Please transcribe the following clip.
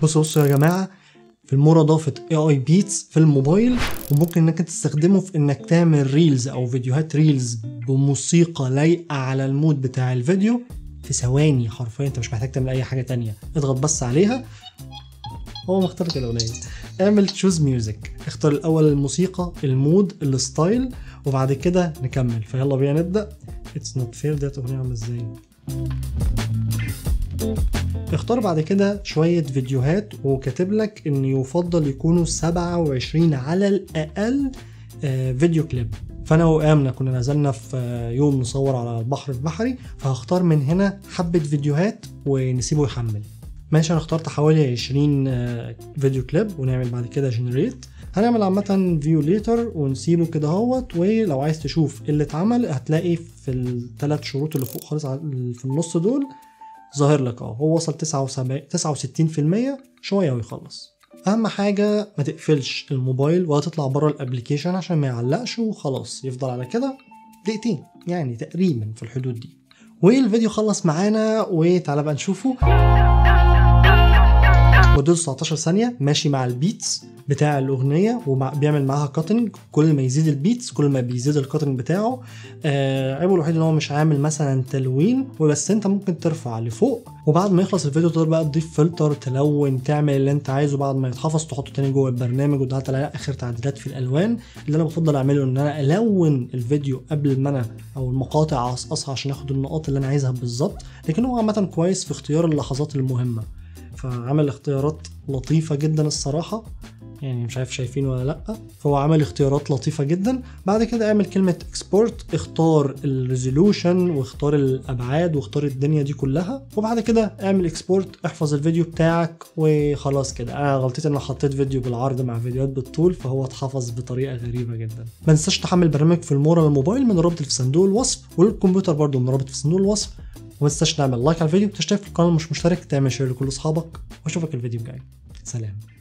بصوا بصوا يا جماعه في المورا ضافت اي اي بيتس في الموبايل وممكن انك تستخدمه في انك تعمل ريلز او فيديوهات ريلز بموسيقى لايقه على المود بتاع الفيديو في ثواني حرفيا انت مش محتاج تعمل اي حاجه تانية اضغط بس عليها هو مختار لك الاغنيه اعمل تشوز ميوزك اختار الاول الموسيقى المود الستايل وبعد كده نكمل فيلا بينا نبدا اتس نوت فير ديت اغنيه عامله ازاي اختار بعد كده شوية فيديوهات وكاتب لك ان يفضل يكونوا 27 على الاقل آه، فيديو كليب فانا وامنه كنا نزلنا في آه، يوم نصور على البحر في بحري فهختار من هنا حبة فيديوهات ونسيبه يحمل ماشي انا اخترت حوالي 20 آه، فيديو كليب ونعمل بعد كده جنريت هنعمل عامة فيو ليتر ونسيبه كده اهوت ولو عايز تشوف ايه اللي اتعمل هتلاقي في الثلاث شروط اللي فوق خالص على- في النص دول ظاهر لك اه هو وصل 79 69% شويه ويخلص اهم حاجه ما تقفلش الموبايل ولا تطلع بره الابلكيشن عشان ما يعلقش وخلاص يفضل على كده دقيقتين يعني تقريبا في الحدود دي والفيديو خلص معانا وتعالى بقى نشوفه مدته 19 ثانية ماشي مع البيتس بتاع الأغنية وبيعمل معاها كاتنج كل ما يزيد البيتس كل ما بيزيد الكاتنج بتاعه آه عيبه الوحيد ان هو مش عامل مثلا تلوين وبس انت ممكن ترفع لفوق وبعد ما يخلص الفيديو تقدر بقى تضيف فلتر تلون تعمل اللي انت عايزه بعد ما يتحفظ تحطه تاني جوه البرنامج وتعدل على اخر تعديلات في الالوان اللي انا بفضل اعمله ان انا الون الفيديو قبل ما انا او المقاطع اقصقصها عشان اخد النقاط اللي انا عايزها بالظبط لكن هو عامه كويس في اختيار اللحظات المهمه فعمل اختيارات لطيفة جدا الصراحة يعني مش عارف شايفين ولا لا فهو عمل اختيارات لطيفة جدا بعد كده اعمل كلمة اكسبورت اختار الريزولوشن واختار الابعاد واختار الدنيا دي كلها وبعد كده اعمل اكسبورت احفظ الفيديو بتاعك وخلاص كده انا غلطتي ان انا حطيت فيديو بالعرض مع فيديوهات بالطول فهو اتحفظ بطريقة غريبة جدا ما تنساش تحمل برنامج في المورا الموبايل من الرابط اللي في صندوق الوصف والكمبيوتر برضو من الرابط في صندوق الوصف وما تنساش تعمل لايك على الفيديو وتشترك في القناه مش مشترك تعمل شير لكل اصحابك واشوفك الفيديو الجاي سلام